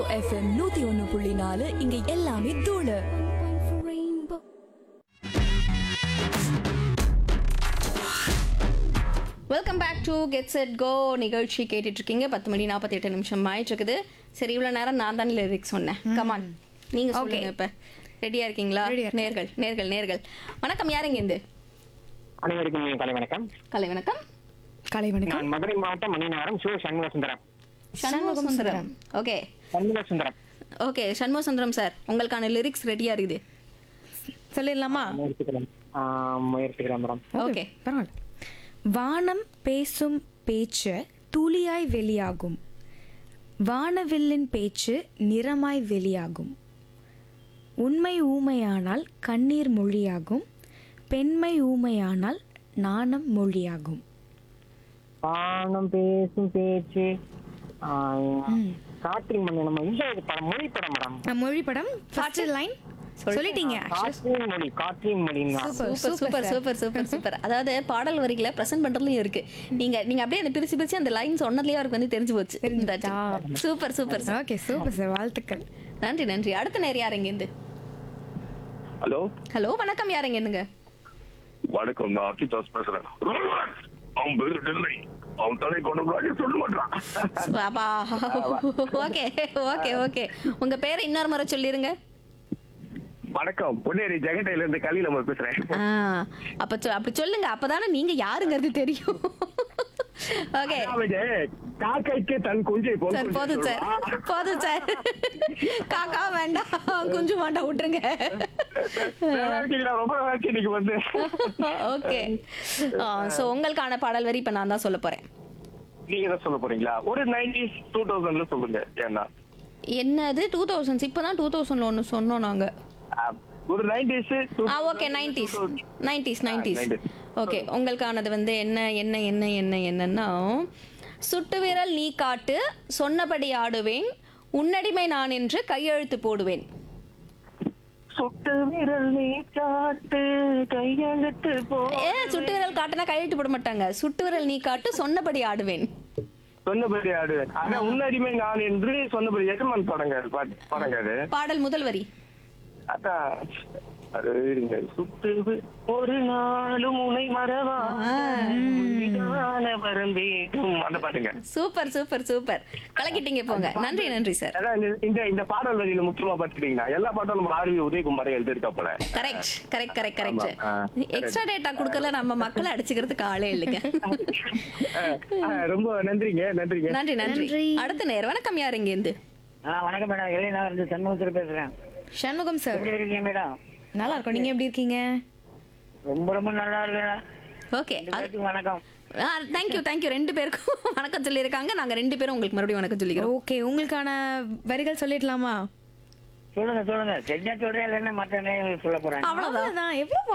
FM நூத்தி ஒன்னு புள்ளி நாலு இங்க எல்லாமே தூளு welcome back to get set go நிகழ்ச்சி கேட்டுட்டு இருக்கீங்க பத்து மணி நாற்பத்தி எட்டு நிமிஷம் ஆயிட்டு இருக்குது சரி இவ்வளோ நேரம் நான் தான் லிரிக்ஸ் சொன்னேன் கமான் நீங்க சொல்லுங்க இப்ப ரெடியா இருக்கீங்களா நேர்கள் நேர்கள் நேர்கள் வணக்கம் யாருங்க இருந்து அனைவருக்கும் கலை வணக்கம் கலை வணக்கம் கலை வணக்கம் நான் மதுரை மாவட்டம் Maninagaram Siva Shanmuga Sundaram Shanmuga Sundaram okay Shanmuga Sundaram okay Shanmuga Sundaram sir உங்களுக்கான லிரிக்ஸ் ரெடியா இருக்குது சொல்லிடலாமா முயற்சிக்கிறேன் ஆஹ் முயற்சிக்கிறேன் மேடம் ஓகே பரவாயில்ல வானம் பேசும் பேச்சு துளியாய் வெளியாகும் வானவில்லின் பேச்சு நிறமாய் வெளியாகும் உண்மை ஊமையானால் கண்ணீர் மொழியாகும் பெண்மை ஊமையானால் நாணம் மொழியாகும் பானம் பேசும் பேச்சு ஆஹ் காற்றின் மணி நம்ம இந்த இது படம் மொழி படம் மேடம் அஹ், மொழி படம் ஃபர்ஸ்ட் லைன் சொல்லிட்டீங்க காற்றின் மொழி காற்றின் மொழி super super super super super அதாவது பாடல் வரிகளை பிரசன்ட் பண்றதுலயும் இருக்கு நீங்க நீங்க அப்படியே அந்த பிரிச்சு பிரிச்சு அந்த லைன் சொன்னதுலயே அவருக்கு வந்து தெரிஞ்சு போச்சு super super okay super sir வாழ்த்துக்கள் நன்றி நன்றி அடுத்த நேரம் யாருங்க இருந்து ஹலோ ஹலோ வணக்கம் யாருங்க இருந்துங்க வணக்கம் நான் அக்கிதாஸ் பேசுறேன் அவன் பேரு டெல்லை அவன் தலை கொண்டு முன்னாடி சொல்ல மாட்டான் ஓகே ஓகே ஓகே உங்க பேரை இன்னொரு முறை சொல்லிருங்க வணக்கம் பொன்னேரி ஜெகட்டையில இருந்து கலியில நம்ம பேசுறேன் ஆ, அப்ப சொ- அப்படி சொல்லுங்க அப்பதானே நீங்க யாருங்கிறது தெரியும் ஓகே அதாவது, காக்கைக்கு தன் குஞ்சை போல் சார் போதும் சார் போதும் சார் காக்கா வேண்டாம் குஞ்சு வேண்டாம் விட்டுருங்க நல்லா இருக்கீங்களா? ரொம்ப நல்லா இருக்கு இன்னைக்கு வந்து ஓகே ஸோ உங்களுக்கான பாடல் வரி இப்ப நான் தான் சொல்ல போறேன் நீங்க தான் சொல்ல போறீங்களா ஒரு நைன்டிஸ் டூ தௌசண்ட்ல சொல்லுங்க ஏன்னா என்னது டூ தௌசண்ட்ஸ் இப்போ தான் டூ தௌசண்ட்ல ஒன்று சொன்னோம் நாங்க ஆஹ், ஒரு நைன்டிஸ் ஆ okay nineties nineties nineties 90s. Okay உங்களுக்கானது வந்து என்ன என்ன என்ன என்ன என்னன்னா சுட்டு விரல் நீ காட்டு சொன்னபடி ஆடுவேன் உன்னடிமை நான் என்று கையெழுத்து போடுவேன் சுட்டு விரல் நீ காட்டு கையெழுத்து போ ஏ சுட்டு விரல் காட்டுனா கையெழுத்து போட மாட்டாங்க சுட்டு விரல் நீ காட்டு சொன்னபடி ஆடுவேன் சொன்னபடி ஆடுவேன் ஆனா உன்னடிமை நான் என்று சொன்னபடி எஜமான் படங்க பாட்டு படங்க அது பாடல் முதல் வரி அதான் அது இருங்க சுட்டு வி- ஒரு நாளும் உனை மறவா வரம்பேகும் அந்த பாட்டுங்க சூப்பர் சூப்பர் சூப்பர் கலக்கிட்டீங்க போங்க நன்றி நன்றி சார் அதான் இந்த- இந்த இந்த பாடல் வரியில முக்கியமா பாத்துட்டீங்கன்னா எல்லா பாட்டும் நம்ம ஆர்வி உதயகுமாரே எழுதியிருக்கா போல கரெக்ட் கரெக்ட் கரெக்ட் கரெக்ட் ஆமா, ஆ, எக்ஸ்ட்ரா டேட்டா கொடுக்கல நம்ம மக்களை அடிச்சுக்கிறதுக்கு ஆளே இல்லைங்க அஹ், அஹ், ரொம்ப நன்றிங்க நன்றிங்க நன்றி நன்றி அடுத்த நேரம் வணக்கம் யார் இங்க இருந்து ஆ வணக்கம் மேடம் இளைஞா இருந்து சண்முகத்தில் பேசுறேன் சண்முகம் சார் எப்படி இருக்கீங்க மேடம் நல்லா இருக்கும் நீங்க எப்படி இருக்கீங்க ரொம்ப ரொம்ப நல்லா இருக்கேன் ஓகே ரெண்டு பேருக்கும் வணக்கம் தேங்க்யூ தேங்க்யூ ரெண்டு பேருக்கும் வணக்கம் சொல்லியிருக்காங்க நாங்க ரெண்டு பேரும் உங்களுக்கு மறுபடியும் வணக்கம் சொல்லிக்கிறோம் ஓகே உங்களுக்கான வரிகள் சொல்லிடலாமா சொல்லுங்க சொல்லுங்க தெரிஞ்சா சொல்றேன் இல்லைன்னா மற்ற நேரம் சொல்ல போறேன் அவ்வளவுதான் அவ்வளவுதான் எவ்வளவு